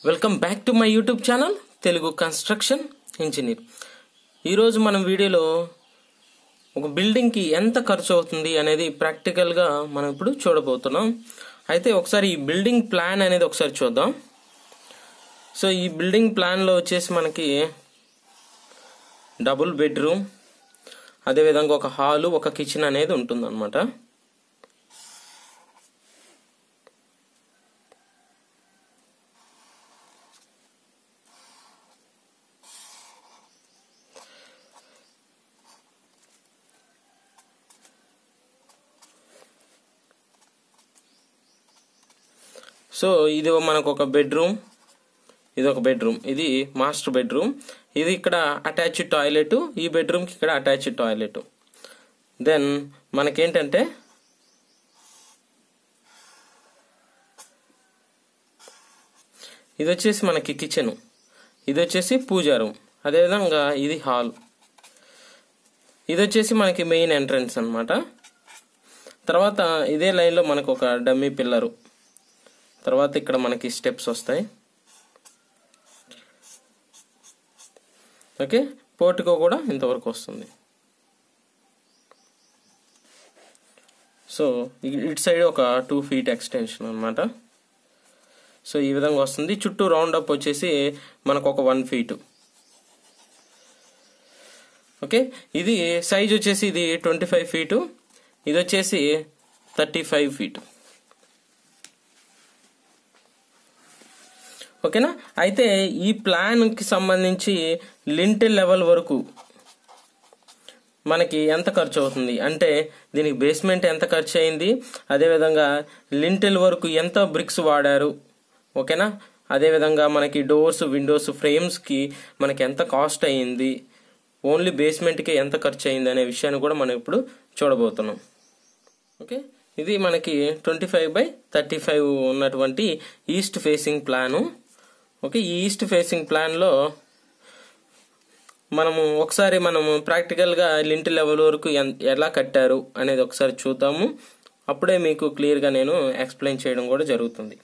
welcome back to my YouTube channel Telugu construction engineer ఈరోజు మనం వీడియోలో ఒక బిల్డింగ్కి ఎంత ఖర్చు అవుతుంది అనేది ప్రాక్టికల్గా మనం ఇప్పుడు చూడబోతున్నాం అయితే ఒకసారి ఈ బిల్డింగ్ ప్లాన్ అనేది ఒకసారి చూద్దాం సో ఈ బిల్డింగ్ ప్లాన్లో వచ్చేసి మనకి డబుల్ బెడ్రూమ్ అదేవిధంగా ఒక హాలు ఒక కిచెన్ అనేది ఉంటుందన్నమాట సో ఇది మనకు ఒక బెడ్రూమ్ ఇది ఒక బెడ్రూమ్ ఇది మాస్టర్ బెడ్రూమ్ ఇది ఇక్కడ అటాచ్ టాయిలెట్ ఈ బెడ్రూమ్కి ఇక్కడ అటాచ్ టాయిలెట్ దెన్ మనకేంటంటే ఇది వచ్చేసి మనకి కిచెన్ ఇది వచ్చేసి పూజా రూమ్ అదేవిధంగా ఇది హాల్ ఇది వచ్చేసి మనకి మెయిన్ ఎంట్రన్స్ అనమాట తర్వాత ఇదే లైన్లో మనకు ఒక డమ్మీ పిల్లరు తర్వాత ఇక్కడ మనకి స్టెప్స్ వస్తాయి ఓకే పోర్టికో కూడా ఇంతవరకు వస్తుంది సో ఇటు సైడ్ ఒక టూ ఫీట్ ఎక్స్టెన్షన్ అనమాట సో ఈ విధంగా వస్తుంది చుట్టూ రౌండ్ అప్ వచ్చేసి మనకు ఒక వన్ ఫీట్ ఓకే ఇది సైజ్ వచ్చేసి ఇది ట్వంటీ ఫైవ్ ఫీటు ఇది వచ్చేసి థర్టీ ఫైవ్ ఫీట్ ఓకేనా అయితే ఈ ప్లాన్కి సంబంధించి లింటెల్ లెవెల్ వరకు మనకి ఎంత ఖర్చు అవుతుంది అంటే దీనికి బేస్మెంట్ ఎంత ఖర్చు అయింది అదేవిధంగా లింటెల్ వరకు ఎంత బ్రిక్స్ వాడారు ఓకేనా అదేవిధంగా మనకి డోర్స్ విండోస్ ఫ్రేమ్స్కి మనకి ఎంత కాస్ట్ అయ్యింది ఓన్లీ బేస్మెంట్కి ఎంత ఖర్చు అయింది అనే విషయాన్ని కూడా మనం ఇప్పుడు చూడబోతున్నాం ఓకే ఇది మనకి twenty five by thirty five ఉన్నటువంటి ఈస్ట్ ఫేసింగ్ ప్లాను ఓకే ఈ ఈస్ట్ ఫేసింగ్ ప్లాన్లో మనము ఒకసారి మనము ప్రాక్టికల్గా లింటి లెవెల్ వరకు ఎలా కట్టారు అనేది ఒకసారి చూద్దాము అప్పుడే మీకు క్లియర్గా నేను ఎక్స్ప్లెయిన్ చేయడం కూడా జరుగుతుంది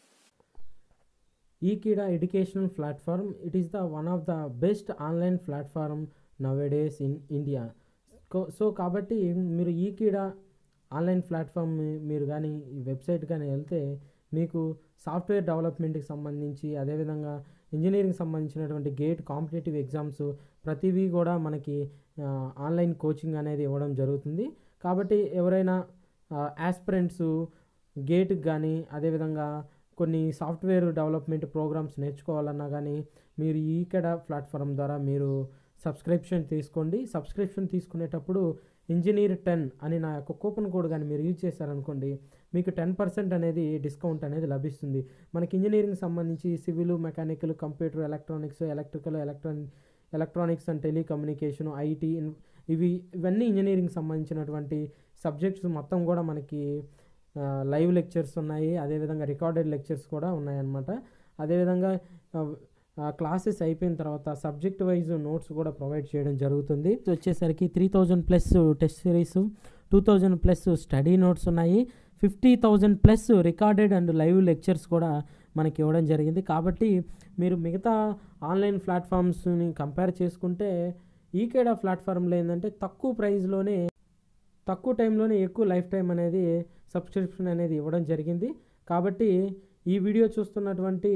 Ekeeda educational platform it is the one of the best online platform nowadays in India so కాబట్టి మీరు ఈకిడా ఆన్లైన్ ప్లాట్ఫామ్ మీరు కానీ ఈ వెబ్సైట్ కానీ వెళ్తే మీకు సాఫ్ట్వేర్ డెవలప్మెంట్కి సంబంధించి అదేవిధంగా ఇంజనీరింగ్ సంబంధించినటువంటి గేట్ కాంపిటేటివ్ ఎగ్జామ్స్ ప్రతివీ కూడా మనకి ఆన్లైన్ కోచింగ్ అనేది ఇవ్వడం జరుగుతుంది కాబట్టి ఎవరైనా యాస్పిరెంట్స్ గేట్కి కానీ అదేవిధంగా కొన్ని సాఫ్ట్వేర్ డెవలప్మెంట్ ప్రోగ్రామ్స్ నేర్చుకోవాలన్నా కానీ మీరు ఈకడ ప్లాట్ఫామ్ ద్వారా మీరు సబ్స్క్రిప్షన్ తీసుకోండి సబ్స్క్రిప్షన్ తీసుకునేటప్పుడు ఇంజనీర్ టెన్ అని నా యొక్క కూపన్ కోడ్ కానీ మీరు యూజ్ చేశారనుకోండి మీకు టెన్ పర్సెంట్ అనేది డిస్కౌంట్ అనేది లభిస్తుంది మనకి ఇంజనీరింగ్ సంబంధించి civil mechanical computer electronics electrical electronic electronics and telecommunication IT ఇవి ఇవన్నీ ఇంజనీరింగ్ సంబంధించినటువంటి సబ్జెక్ట్స్ మొత్తం కూడా మనకి లైవ్ లెక్చర్స్ ఉన్నాయి అదేవిధంగా రికార్డెడ్ లెక్చర్స్ కూడా ఉన్నాయన్నమాట అదేవిధంగా క్లాసెస్ అయిపోయిన తర్వాత సబ్జెక్ట్ వైజ్ నోట్స్ కూడా ప్రొవైడ్ చేయడం జరుగుతుంది వచ్చేసరికి three thousand plus test series two thousand plus study notes ఉన్నాయి fifty thousand plus recorded and live lectures కూడా మనకి ఇవ్వడం జరిగింది కాబట్టి మీరు మిగతా ఆన్లైన్ ప్లాట్ఫామ్స్ని కంపేర్ చేసుకుంటే ఈకేడా ప్లాట్ఫామ్లో ఏంటంటే తక్కువ ప్రైస్లోనే తక్కువ టైంలోనే ఎక్కువ లైఫ్ టైం అనేది సబ్స్క్రిప్షన్ అనేది ఇవ్వడం జరిగింది కాబట్టి ఈ వీడియో చూస్తున్నటువంటి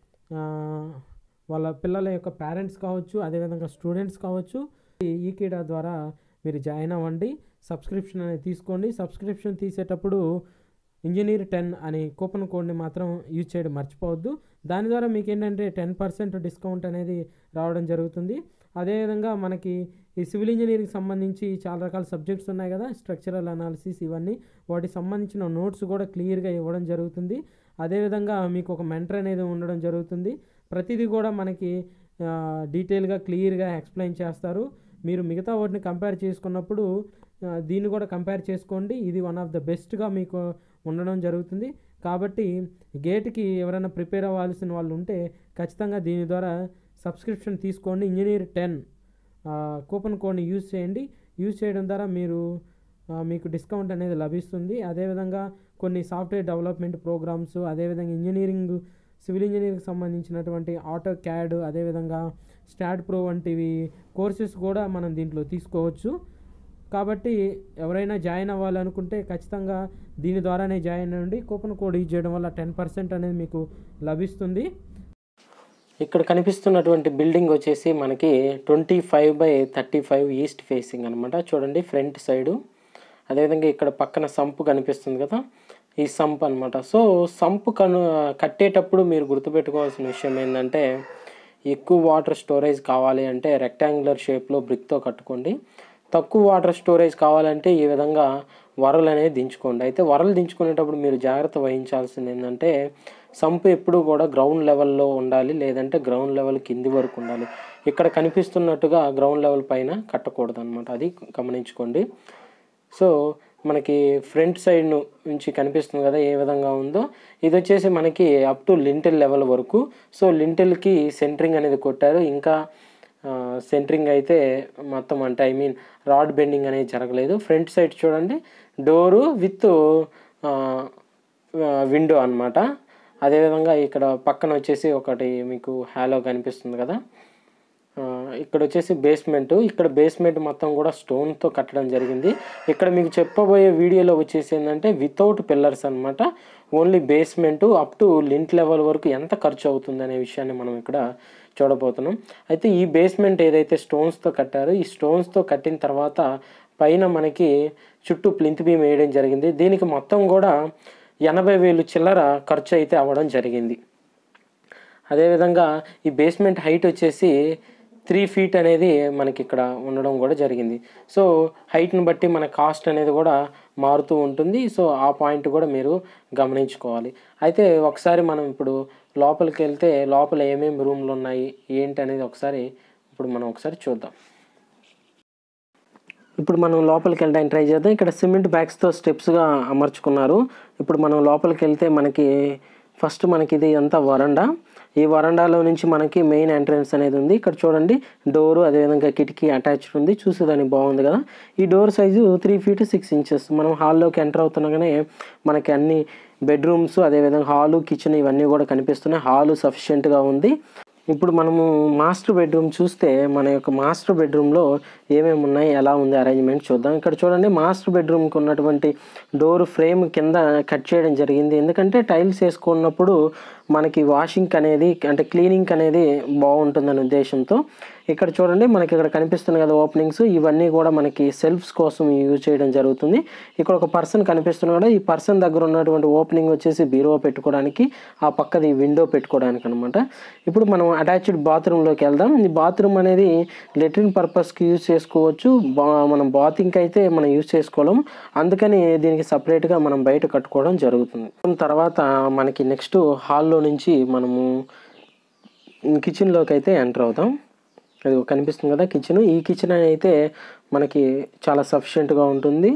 వాళ్ళ పిల్లల యొక్క పేరెంట్స్ కావచ్చు అదేవిధంగా స్టూడెంట్స్ కావచ్చు ఈ క్రీడా ద్వారా మీరు జాయిన్ అవ్వండి సబ్స్క్రిప్షన్ అనేది తీసుకోండి సబ్స్క్రిప్షన్ తీసేటప్పుడు ఇంజనీర్ టెన్ అనే కూపన్ కోడ్ని మాత్రం యూజ్ చేయడం మర్చిపోవద్దు దాని ద్వారా మీకు ఏంటంటే టెన్ పర్సెంట్ డిస్కౌంట్ అనేది రావడం జరుగుతుంది అదేవిధంగా మనకి ఈ సివిల్ ఇంజనీరింగ్ సంబంధించి చాలా రకాల సబ్జెక్ట్స్ ఉన్నాయి కదా స్ట్రక్చరల్ అనాలిసిస్ ఇవన్నీ వాటికి సంబంధించిన నోట్స్ కూడా క్లియర్గా ఇవ్వడం జరుగుతుంది అదేవిధంగా మీకు ఒక మెంటర్ అనేది ఉండడం జరుగుతుంది ప్రతిదీ కూడా మనకి డీటెయిల్గా క్లియర్గా ఎక్స్ప్లెయిన్ చేస్తారు మీరు మిగతా వాటిని కంపేర్ చేసుకున్నప్పుడు దీన్ని కూడా కంపేర్ చేసుకోండి ఇది వన్ ఆఫ్ ద బెస్ట్గా మీకు ఉండడం జరుగుతుంది కాబట్టి గేట్కి ఎవరైనా ప్రిపేర్ అవ్వాల్సిన వాళ్ళు ఉంటే ఖచ్చితంగా దీని ద్వారా సబ్స్క్రిప్షన్ తీసుకోండి ఇంజనీర్ టెన్ కూపన్ కోడ్ని యూజ్ చేయండి యూజ్ చేయడం ద్వారా మీరు మీకు డిస్కౌంట్ అనేది లభిస్తుంది అదేవిధంగా కొన్ని సాఫ్ట్వేర్ డెవలప్మెంట్ ప్రోగ్రామ్స్ అదేవిధంగా ఇంజనీరింగ్ సివిల్ ఇంజనీరింగ్కి సంబంధించినటువంటి ఆటో క్యాడ్ అదేవిధంగా స్టాట్ ప్రో వంటివి కోర్సెస్ కూడా మనం దీంట్లో తీసుకోవచ్చు కాబట్టి ఎవరైనా జాయిన్ అవ్వాలనుకుంటే ఖచ్చితంగా దీని ద్వారానే జాయిన్ అవ్వండి కూపన్ కోడ్ యూజ్ చేయడం వల్ల టెన్ పర్సెంట్ అనేది మీకు లభిస్తుంది ఇక్కడ కనిపిస్తున్నటువంటి బిల్డింగ్ వచ్చేసి మనకి twenty five by thirty five east facing అనమాట చూడండి ఫ్రంట్ సైడు అదేవిధంగా ఇక్కడ పక్కన సంపు కనిపిస్తుంది కదా ఈ సంప్ అనమాట సో సంపు కను కట్టేటప్పుడు మీరు గుర్తుపెట్టుకోవాల్సిన విషయం ఏంటంటే ఎక్కువ వాటర్ స్టోరేజ్ కావాలి అంటే రెక్టాంగులర్ షేప్లో బ్రిక్తో కట్టుకోండి తక్కువ వాటర్ స్టోరేజ్ కావాలంటే ఈ విధంగా వరలు అనేది దించుకోండి అయితే వరలు దించుకునేటప్పుడు మీరు జాగ్రత్త వహించాల్సింది ఏంటంటే సంపు ఎప్పుడు కూడా గ్రౌండ్ లెవెల్లో ఉండాలి లేదంటే గ్రౌండ్ లెవెల్ కింది వరకు ఉండాలి ఇక్కడ కనిపిస్తున్నట్టుగా గ్రౌండ్ లెవెల్ పైన కట్టకూడదు అనమాట అది గమనించుకోండి సో మనకి ఫ్రంట్ సైడ్ నుంచి కనిపిస్తుంది కదా ఏ విధంగా ఉందో ఇది వచ్చేసి మనకి అప్ టు లింటెల్ లెవెల్ వరకు సో లింటెల్కి సెంటరింగ్ అనేది కొట్టారు ఇంకా సెంటరింగ్ అయితే మొత్తం అంటే ఐ మీన్ రాడ్ బెండింగ్ అనేది జరగలేదు ఫ్రంట్ సైడ్ చూడండి డోరు విత్ విండో అనమాట అదేవిధంగా ఇక్కడ పక్కన వచ్చేసి ఒకటి మీకు హ్యాలో కనిపిస్తుంది కదా ఆ, ఇక్కడ వచ్చేసి బేస్మెంట్ ఇక్కడ బేస్మెంట్ మొత్తం కూడా స్టోన్తో కట్టడం జరిగింది ఇక్కడ మీకు చెప్పబోయే వీడియోలో వచ్చేసి ఏంటంటే వితౌట్ పిల్లర్స్ అనమాట only basement up to lintel level వరకు ఎంత ఖర్చు అవుతుంది అనే విషయాన్ని మనం ఇక్కడ చూడబోతున్నాం అయితే ఈ బేస్మెంట్ ఏదైతే స్టోన్స్తో కట్టారో ఈ స్టోన్స్తో కట్టిన తర్వాత పైన మనకి చుట్టూ ప్లింత్ బీమ్ వేయడం జరిగింది దీనికి మొత్తం కూడా ఎనభై వేలు చిల్లర ఖర్చు అయితే అవ్వడం జరిగింది అదేవిధంగా ఈ బేస్మెంట్ హైట్ వచ్చేసి త్రీ ఫీట్ అనేది మనకి ఇక్కడ ఉండడం కూడా జరిగింది సో హైట్ని బట్టి మన కాస్ట్ అనేది కూడా మారుతూ ఉంటుంది సో ఆ పాయింట్ కూడా మీరు గమనించుకోవాలి అయితే ఒకసారి మనం ఇప్పుడు లోపలికి వెళ్తే లోపల ఏమేమి రూమ్లు ఉన్నాయి ఏంటి అనేది ఒకసారి ఇప్పుడు మనం ఒకసారి చూద్దాం ఇప్పుడు మనం లోపలికి వెళ్ళడానికి ట్రై చేద్దాం ఇక్కడ సిమెంట్ బ్యాగ్స్తో స్టెప్స్గా అమర్చుకున్నారు ఇప్పుడు మనం లోపలికి వెళ్తే మనకి ఫస్ట్ మనకి ఇది అంతా వరండా ఈ వరండాలో నుంచి మనకి మెయిన్ ఎంట్రన్స్ అనేది ఉంది ఇక్కడ చూడండి డోరు అదేవిధంగా కిటికీ అటాచ్డ్ ఉంది చూసేదానికి బాగుంది కదా ఈ door size three feet six inches మనం హాల్లోకి ఎంటర్ అవుతుండగానే మనకి అన్ని బెడ్రూమ్స్ అదేవిధంగా హాలు కిచెన్ ఇవన్నీ కూడా కనిపిస్తున్నాయి హాలు సఫిషియెంట్గా ఉంది ఇప్పుడు మనము మాస్టర్ బెడ్రూమ్ చూస్తే మన యొక్క మాస్టర్ బెడ్రూమ్లో ఏమేమి ఉన్నాయి ఎలా ఉంది అరేంజ్మెంట్ చూద్దాం ఇక్కడ చూడండి మాస్టర్ బెడ్రూమ్కి ఉన్నటువంటి డోర్ ఫ్రేమ్ కింద కట్ చేయడం జరిగింది ఎందుకంటే టైల్స్ వేసుకున్నప్పుడు మనకి వాషింగ్ అనేది అంటే క్లీనింగ్ అనేది బాగుంటుందనే ఉద్దేశంతో ఇక్కడ చూడండి మనకి ఇక్కడ కనిపిస్తుంది కదా ఓపెనింగ్స్ ఇవన్నీ కూడా మనకి సెల్ఫ్స్ కోసం యూజ్ చేయడం జరుగుతుంది ఇక్కడ ఒక పర్సన్ కనిపిస్తున్నాడు కదా ఈ పర్సన్ దగ్గర ఉన్నటువంటి ఓపెనింగ్ వచ్చేసి బీరువా పెట్టుకోవడానికి ఆ పక్కది విండో పెట్టుకోవడానికి అనమాట ఇప్పుడు మనం అటాచ్డ్ బాత్రూంలోకి వెళ్దాం ఈ బాత్రూమ్ అనేది లెట్రిన్ పర్పస్కి యూజ్ చేసుకోవచ్చు బా మనం బాతింగ్కి అయితే మనం యూజ్ చేసుకోలేం అందుకని దీనికి సపరేట్గా మనం బయట కట్టుకోవడం జరుగుతుంది తర్వాత మనకి నెక్స్ట్ హాల్లో నుంచి మనము కిచెన్లోకి అయితే ఎంటర్ అవుతాం అది కనిపిస్తుంది కదా కిచెన్ ఈ కిచెన్ అయితే మనకి చాలా సఫిషియెంట్గా ఉంటుంది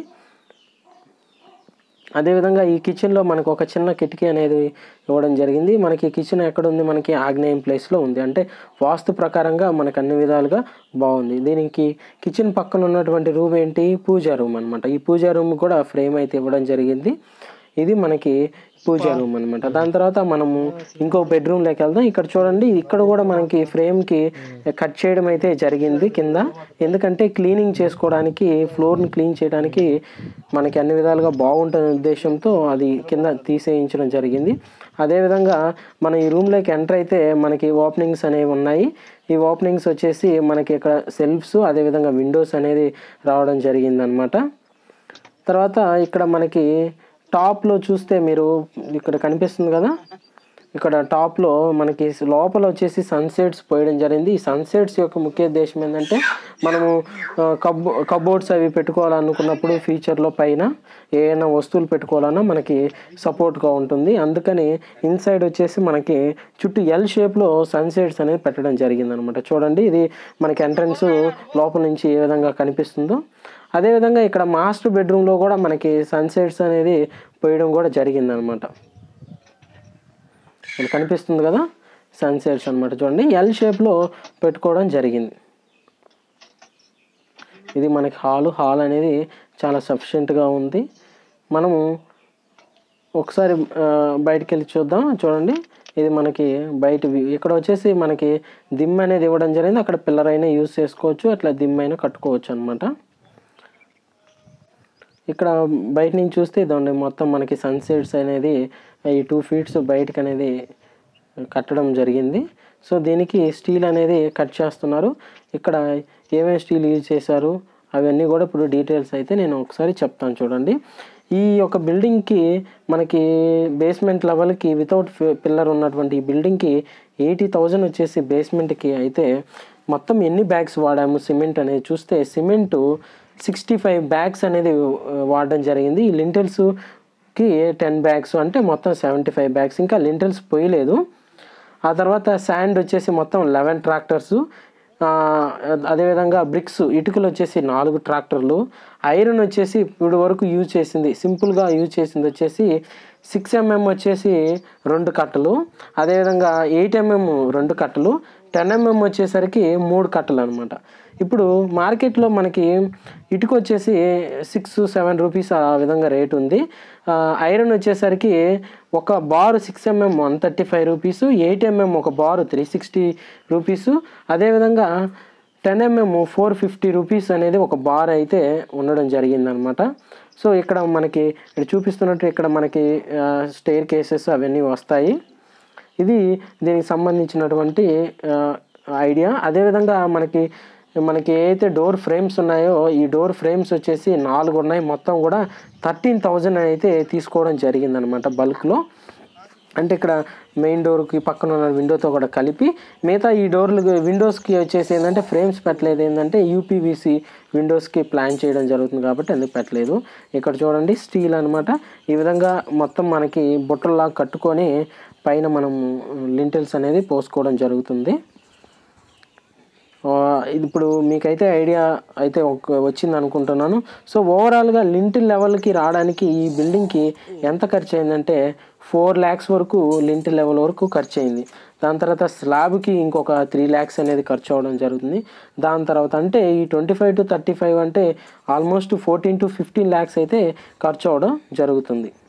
అదేవిధంగా ఈ కిచెన్లో మనకు ఒక చిన్న కిటికీ అనేది ఇవ్వడం జరిగింది మనకి కిచెన్ ఎక్కడ ఉంది మనకి ఆగ్నేయం ప్లేస్లో ఉంది అంటే వాస్తు ప్రకారంగా మనకు అన్ని విధాలుగా బాగుంది దీనికి కిచెన్ పక్కన ఉన్నటువంటి రూమ్ ఏంటి పూజా రూమ్ అనమాట ఈ పూజా రూమ్ కూడా ఫ్రేమ్ అయితే ఇవ్వడం జరిగింది ఇది మనకి పూజా రూమ్ అనమాట దాని తర్వాత మనము ఇంకో బెడ్రూమ్ లోకి వెళ్దాం ఇక్కడ చూడండి ఇక్కడ కూడా మనకి ఫ్రేమ్ కి కట్ చేయడం అయితే జరిగింది కింద ఎందుకంటే క్లీనింగ్ చేసుకోవడానికి ఫ్లోర్ ని క్లీన్ చేయడానికి మనకి అన్ని విధాలుగా బాగుంటుంది ఉద్దేశంతో అది కింద తీసేయించడం జరిగింది అదేవిధంగా మన ఈ రూమ్లోకి ఎంటర్ అయితే మనకి ఓపెనింగ్స్ అనేవి ఉన్నాయి ఈ ఓపెనింగ్స్ వచ్చేసి మనకి ఇక్కడ సెల్ఫ్స్ అదేవిధంగా విండోస్ అనేది రావడం జరిగింది అనమాట తర్వాత ఇక్కడ మనకి టాప్లో చూస్తే మీరు ఇక్కడ కనిపిస్తుంది కదా ఇక్కడ టాప్లో మనకి లోపల వచ్చేసి సన్సెట్స్ పోయడం జరిగింది ఈ సన్సెట్స్ యొక్క ముఖ్య ఉద్దేశం ఏంటంటే మనము ఆ, కబో కబోర్డ్స్ అవి పెట్టుకోవాలనుకున్నప్పుడు ఫ్యూచర్లో పైన ఏమైనా వస్తువులు పెట్టుకోవాలన్నా మనకి సపోర్ట్గా ఉంటుంది అందుకని ఇన్సైడ్ వచ్చేసి మనకి చుట్టూ ఎల్ షేప్లో సన్సెట్స్ అనేది పెట్టడం జరిగింది అనమాట చూడండి ఇది మనకి ఎంట్రన్స్ లోపల నుంచి ఏ విధంగా కనిపిస్తుందో అదేవిధంగా ఇక్కడ మాస్టర్ బెడ్రూమ్లో కూడా మనకి సన్సెట్స్ అనేది పోయడం కూడా జరిగింది అనమాట ఇక్కడ కనిపిస్తుంది కదా సన్సెట్స్ అనమాట చూడండి ఎల్ షేప్లో పెట్టుకోవడం జరిగింది ఇది మనకి హాలు హాల్ అనేది చాలా సఫిషియెంట్గా ఉంది మనము ఒకసారి ఆ, బయటికి వెళ్ళి చూద్దాం చూడండి ఇది మనకి బయట వ్యూ ఇక్కడ వచ్చేసి మనకి దిమ్ అనేది ఇవ్వడం జరిగింది అక్కడ పిల్లర్ అయినా యూస్ చేసుకోవచ్చు అట్లా దిమ్ అయినా కట్టుకోవచ్చు అనమాట ఇక్కడ బయట నుంచి చూస్తే ఇదండి మొత్తం మనకి సన్సెట్స్ అనేది ఈ టూ ఫీట్స్ బయటకు అనేది కట్టడం జరిగింది సో దీనికి స్టీల్ అనేది కట్ చేస్తున్నారు ఇక్కడ ఏమేమి స్టీల్ యూజ్ చేశారు అవన్నీ కూడా ఇప్పుడు డీటెయిల్స్ అయితే నేను ఒకసారి చెప్తాను చూడండి ఈ యొక్క బిల్డింగ్కి మనకి బేస్మెంట్ లెవెల్కి వితౌట్ పిల్లర్ ఉన్నటువంటి ఈ బిల్డింగ్కి ఎయిటీ థౌజండ్ వచ్చేసి బేస్మెంట్కి అయితే మొత్తం ఎన్ని బ్యాగ్స్ వాడాము సిమెంట్ అనేది చూస్తే సిమెంటు సిక్స్టీ ఫైవ్ బ్యాగ్స్ అనేది ఆ, వాడడం జరిగింది ఈ లింటల్స్కి టెన్ బ్యాగ్స్ అంటే మొత్తం సెవెంటీ ఫైవ్ బ్యాగ్స్ ఇంకా లింటల్స్ పోయలేదు ఆ తర్వాత శాండ్ వచ్చేసి మొత్తం లెవెన్ ట్రాక్టర్స్ అదేవిధంగా బ్రిక్స్ ఇటుకలు వచ్చేసి నాలుగు ట్రాక్టర్లు ఐరన్ వచ్చేసి ఇప్పుడు వరకు యూజ్ చేసింది సింపుల్గా యూజ్ చేసింది వచ్చేసి సిక్స్ ఎంఎం వచ్చేసి రెండు కట్టలు అదేవిధంగా ఎయిట్ ఎంఎం రెండు కట్టలు టెన్ ఎంఎం వచ్చేసరికి మూడు కట్టలు అనమాట ఇప్పుడు మార్కెట్లో మనకి ఇటుక వచ్చేసి సిక్స్ సెవెన్ రూపీస్ ఆ విధంగా రేట్ ఉంది ఆ, ఐరన్ వచ్చేసరికి ఒక bar six MM one thirty five rupees eight MM ఒక బార్ త్రీ సిక్స్టీ రూపీస్ అదేవిధంగా ten MM four fifty rupees అనేది ఒక బార్ అయితే ఉండడం జరిగిందనమాట సో ఇక్కడ మనకి ఇక్కడ చూపిస్తున్నట్టు ఇక్కడ మనకి స్టేర్ కేసెస్ అవన్నీ వస్తాయి ఇది దీనికి సంబంధించినటువంటి ఆ, ఐడియా అదేవిధంగా మనకి మనకి ఏదైతే డోర్ ఫ్రేమ్స్ ఉన్నాయో ఈ డోర్ ఫ్రేమ్స్ వచ్చేసి నాలుగు ఉన్నాయి మొత్తం కూడా థర్టీన్ థౌజండ్ అయితే తీసుకోవడం జరిగిందనమాట బల్క్లో అంటే ఇక్కడ మెయిన్ డోర్కి పక్కన ఉన్న విండోతో కూడా కలిపి మిగతా ఈ డోర్లు విండోస్కి వచ్చేసి ఏంటంటే ఫ్రేమ్స్ పెట్టలేదు ఏంటంటే యూపీవీసీ విండోస్కి ప్లాన్ చేయడం జరుగుతుంది కాబట్టి అందుకు పెట్టలేదు ఇక్కడ చూడండి స్టీల్ అనమాట ఈ విధంగా మొత్తం మనకి బుట్టల్లా కట్టుకొని పైన మనం లింటల్స్ అనేది పోసుకోవడం జరుగుతుంది ఆ, ఇది ఇప్పుడు మీకైతే ఐడియా అయితే ఒక వచ్చింది అనుకుంటున్నాను సో ఓవరాల్గా లింటిల్ లెవెల్కి రావడానికి ఈ బిల్డింగ్కి ఎంత ఖర్చు అయిందంటే ఫోర్ ల్యాక్స్ వరకు లింటిల్ లెవెల్ వరకు ఖర్చు అయింది దాని తర్వాత స్లాబ్కి ఇంకొక త్రీ ల్యాక్స్ అనేది ఖర్చు అవ్వడం జరుగుతుంది దాని తర్వాత అంటే ఈ twenty five to thirty five అంటే almost fourteen to fifteen lakhs అయితే ఖర్చు అవ్వడం జరుగుతుంది